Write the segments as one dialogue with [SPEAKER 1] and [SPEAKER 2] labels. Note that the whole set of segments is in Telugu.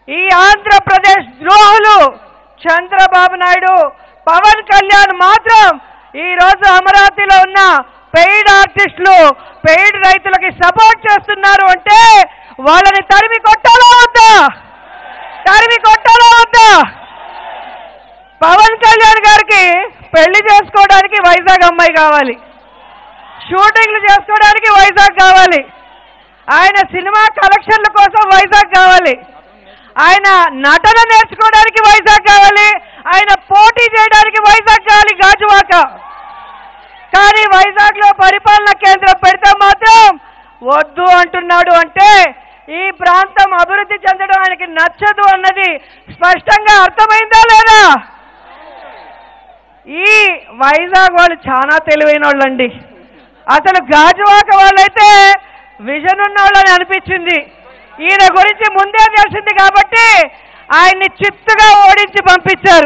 [SPEAKER 1] ఈ ఆంధ్రప్రదేశ్ ద్రోహులు చంద్రబాబు నాయుడు పవన్ కళ్యాణ్ మాత్రం ఈ రోజు అమరావతిలో ఉన్న పెయిడ్ ఆర్టిస్టులు పెయిడ్ రైతులకి సపోర్ట్ చేస్తున్నారు అంటే వాళ్ళని తరిమి కొట్టాలా వద్దా తరిమి కొట్టాలా వద్దా పవన్ కళ్యాణ్ గారికి పెళ్లి చేసుకోవడానికి వైజాగ్ అమ్మాయి కావాలి షూటింగ్లు చేసుకోవడానికి వైజాగ్ కావాలి ఆయన సినిమా కలెక్షన్ల కోసం వైజాగ్ కావాలి ఆయన నటన నేర్చుకోవడానికి వైజాగ్ కావాలి ఆయన పోటీ చేయడానికి వైజాగ్ కావాలి గాజువాక కానీ వైజాగ్ లో పరిపాలన కేంద్రం పెడితే మాత్రం వద్దు అంటున్నాడు అంటే ఈ ప్రాంతం అభివృద్ధి చెందడం ఆయనకి నచ్చదు అన్నది స్పష్టంగా అర్థమైందా లేదా ఈ వైజాగ్ వాళ్ళు చాలా తెలివైన వాళ్ళండి అసలు గాజువాక వాళ్ళైతే విజన్ ఉన్న వాళ్ళని అనిపించింది ఈయన గురించి ముందే తెలిసింది కాబట్టి ఆయన్ని చిత్తుగా ఓడించి పంపించారు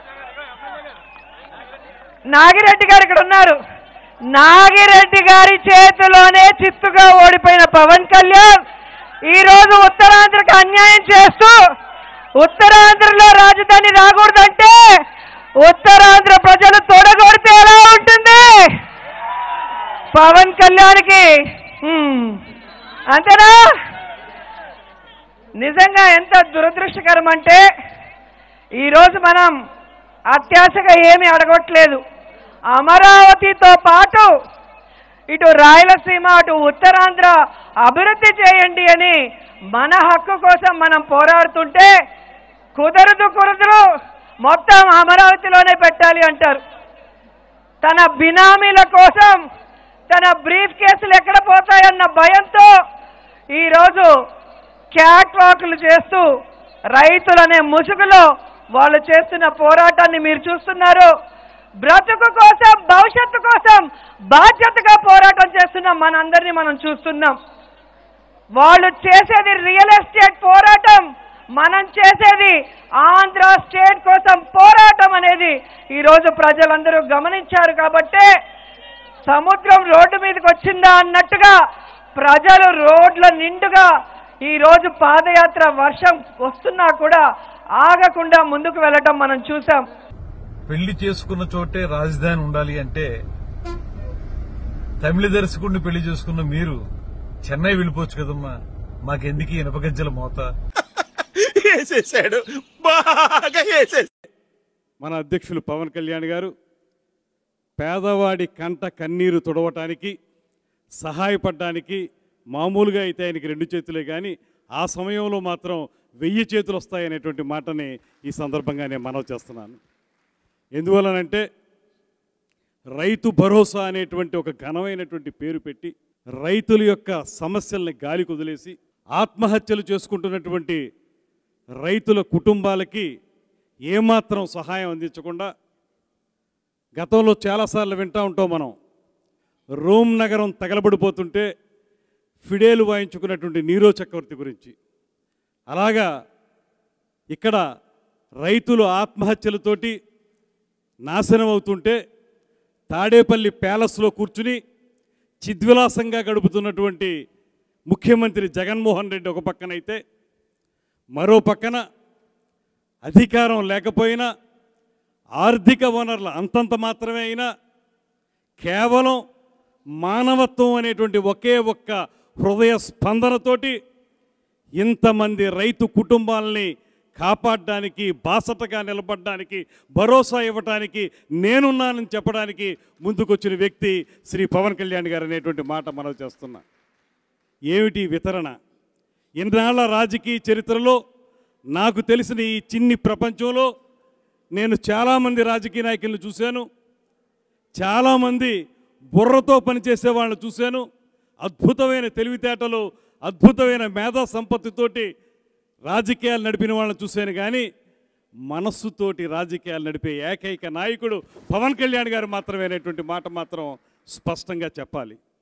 [SPEAKER 1] నాగిరెడ్డి గారు ఇక్కడ ఉన్నారు నాగిరెడ్డి గారి చేతిలోనే చిత్తుగా ఓడిపోయిన పవన్ కళ్యాణ్ ఈ రోజు ఉత్తరాంధ్రకి అన్యాయం చేస్తూ ఉత్తరాంధ్రలో రాజధాని రాకూడదంటే ఉత్తరాంధ్ర ప్రజలు తొడగొడితే ఎలా ఉంటుంది పవన్ కళ్యాణ్కి హ్మ్, అంతేనా నిజంగా ఎంత దురదృష్టకరం అంటే ఈరోజు మనం అత్యాశగా ఏమీ అడగట్లేదు అమరావతితో పాటు ఇటు రాయలసీమ అటు ఉత్తరాంధ్ర అభివృద్ధి చేయండి అని మన హక్కు కోసం మనం పోరాడుతుంటే కుదరదు కుదరదు మొత్తం అమరావతిలోనే పెట్టాలి అంటారు తన బినామీల కోసం తన బ్రీఫ్ కేసులు ఎక్కడ పోతాయన్న భయంతో ఈరోజు క్యాట్ వాకులు చేస్తూ రైతులనే ముసుగులో వాళ్ళు చేస్తున్న పోరాటాన్ని మీరు చూస్తున్నారు బ్రతుకు కోసం భవిష్యత్తు కోసం బాధ్యతగా పోరాటం చేస్తున్న మనందరినీ మనం చూస్తున్నాం వాళ్ళు చేసేది రియల్ ఎస్టేట్ పోరాటం మనం చేసేది ఆంధ్ర స్టేట్ కోసం పోరాటం అనేది ఈరోజు ప్రజలందరూ గమనించారు కాబట్టే సముద్రం రోడ్డు మీదకి వచ్చిందా అన్నట్టుగా ప్రజలు రోడ్ల నిండుగా ఈ రోజు పాదయాత్ర వర్షం వస్తున్నా కూడా ఆగకుండా ముందుకు వెళ్ళటం మనం చూసాం
[SPEAKER 2] పెళ్లి చేసుకున్న చోటే రాజధాని ఉండాలి అంటే తమిళ దర్శకుడిని పెళ్లి చేసుకున్న మీరు చెన్నై వెళ్ళిపోవచ్చు కదమ్మా మాకెందుకు ఈ ఇనపగజ్జల మోత
[SPEAKER 3] వేసేసాడు బాగా వేసేసాడు
[SPEAKER 4] మన అధ్యక్షులు పవన్ కళ్యాణ్ గారు పేదవాడి కంట కన్నీరు తుడవటానికి సహాయపడడానికి మామూలుగా అయితే ఆయనకి రెండు చేతులే కానీ ఆ సమయంలో మాత్రం వెయ్యి చేతులు వస్తాయనేటువంటి మాటని ఈ సందర్భంగా నేను మనవి చేస్తున్నాను ఎందువలనంటే రైతు భరోసా అనేటువంటి ఒక ఘనమైనటువంటి పేరు పెట్టి రైతుల యొక్క సమస్యల్ని గాలి కుదిలేసి ఆత్మహత్యలు చేసుకుంటున్నటువంటి రైతుల కుటుంబాలకి ఏమాత్రం సహాయం అందించకుండా గతంలో చాలాసార్లు వింటూ ఉంటాం మనం రోమ్ నగరం తగలబడిపోతుంటే ఫిడేలు వాయించుకున్నటువంటి నీరో చక్రవర్తి గురించి అలాగా ఇక్కడ రైతులు ఆత్మహత్యలతోటి నాశనం అవుతుంటే తాడేపల్లి ప్యాలెస్లో కూర్చుని చిద్విలాసంగా గడుపుతున్నటువంటి ముఖ్యమంత్రి జగన్మోహన్ రెడ్డి ఒక పక్కనైతే మరో పక్కన అధికారం లేకపోయినా ఆర్థిక వనరుల అంతంత మాత్రమే అయినా కేవలం మానవత్వం అనేటువంటి ఒకే ఒక్క హృదయ స్పందనతోటి ఇంతమంది రైతు కుటుంబాలని కాపాడడానికి బాసటగా నిలబడడానికి భరోసా ఇవ్వడానికి నేనున్నానని చెప్పడానికి ముందుకొచ్చిన వ్యక్తి శ్రీ పవన్ కళ్యాణ్ గారు అనేటువంటి మాట మనం చేస్తున్నా ఏమిటి వితరణ ఇన్నాళ్ల రాజకీయ చరిత్రలో నాకు తెలిసిన ఈ చిన్ని ప్రపంచంలో నేను చాలామంది రాజకీయ నాయకులను చూశాను చాలామంది బుర్రతో పనిచేసే వాళ్ళని చూశాను అద్భుతమైన తెలివితేటలు అద్భుతమైన మేధా సంపత్తితోటి రాజకీయాలు నడిపిన వాళ్ళని చూశాను కానీ మనస్సుతోటి రాజకీయాలు నడిపే ఏకైక నాయకుడు పవన్ కళ్యాణ్ గారు మాత్రమే అనేటువంటి మాట మాత్రం స్పష్టంగా చెప్పాలి